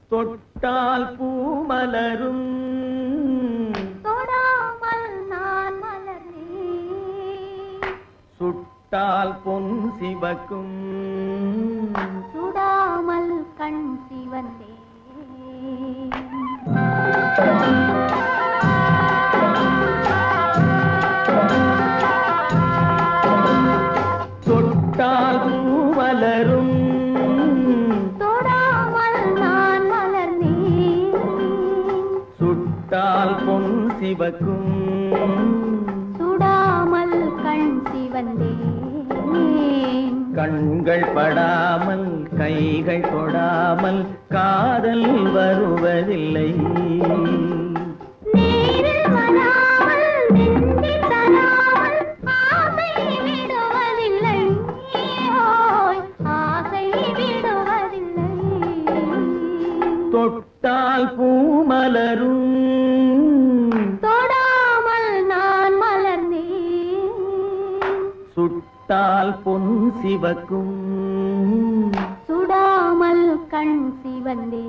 தொட்டால் பூமலரும் தொடாமல் நான் மலர்ந்தேன் சுட்டால் பொன் சிவக்கும் சுடாமல் கண் சிவந்தேன் தொட்டால் பூமலரும் தொடாமல் நான் மலர்ந்தேன் சுட்டால் பொன் சிவக்கும் சுடாமல் கண் சிவந்தேன் கண்கள் படாமல் கைகள் தொடாமல் காதல் வருவதில்லை நேரில் வராமல் நெஞ்சில் தராமல் ஆசை விடுவதில்லை ஓய் ஆசை விடுவதில்லை தொட்டால் பூமலரும் தொடாமல் நான் மலர்ந்தேன் சுட்டால் பொன் சிவக்கும் சுடாமல் கண் சிவந்தேன்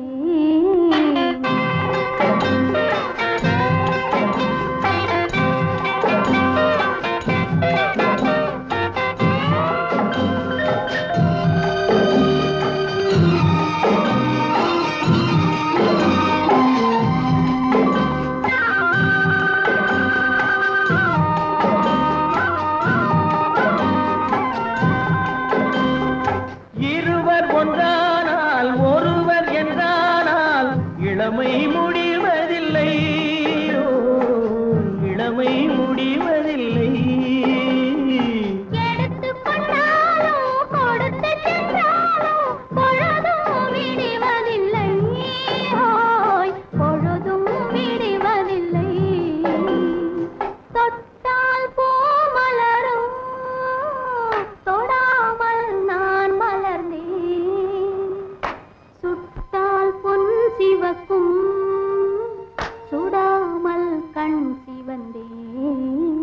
இருவர் ஒன்றானால் ஒருவர் என்றானால் இளமை முடிவதில்லை ஓ, இளமை முடிவதில்லை எடுத்துக் கொண்டாலும் கொடுத்து சென்றாலும் பொழுதும் விடுவதில்லை ஓய் பொழுதும் விடுவதில்லை தொட்டால் பூ மலரும் தொடாமல் நான் மலர்ந்தேன் சுட்டால் பொன் சிவக்கும் சுடாமல் கண் சிவந்தேன்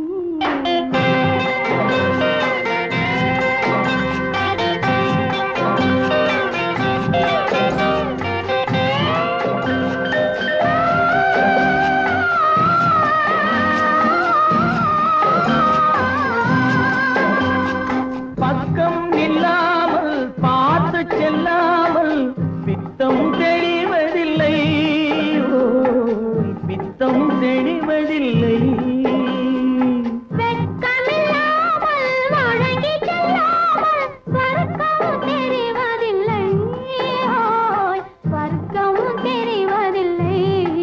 பக்கம் நில்லாமல் பார்த்து செல்லாமல் பித்தம் தெளிவதில்லை ஓ, பித்தம் தெளிவதில்லை வெட்கமில்லாமல் வழங்கிச் செல்லாமல் ஸ்வர்க்கம் தெரிவதில்லை. ஓய், ஸ்வர்க்கம் தெரிவதில்லை.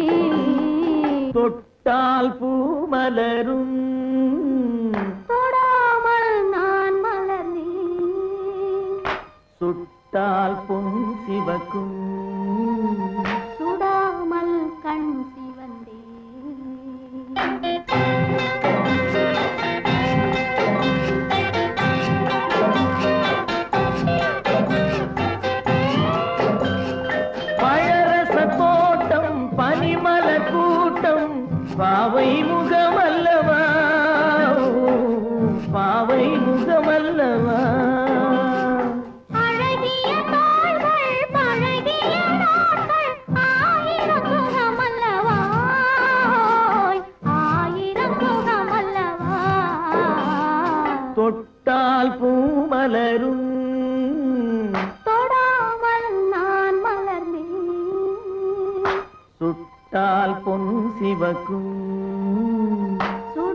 தொட்டால் பூமலரும் தொடாமல் நான் மலர்ந்தேன். சுட்டால் பொன் சிவக்கும் சுடாமல் கண் சிவந்தேன் பழரச தோட்டம் பனிமலர் கூட்டம் பாவை முகமல்லவா ஓ, பாவை முகமல்லவா அழகிய தாள்கள் பழகிய நாட்கள் ஆயிரம் சுகமல்லவா ஓய், ஆயிரம் சுகமல்லவா தொட்டால் பூமலரும் தொடாமல் நான் மலர்ந்தேன் சுட்டால் பொன் சிவக்கும் சுடாமல்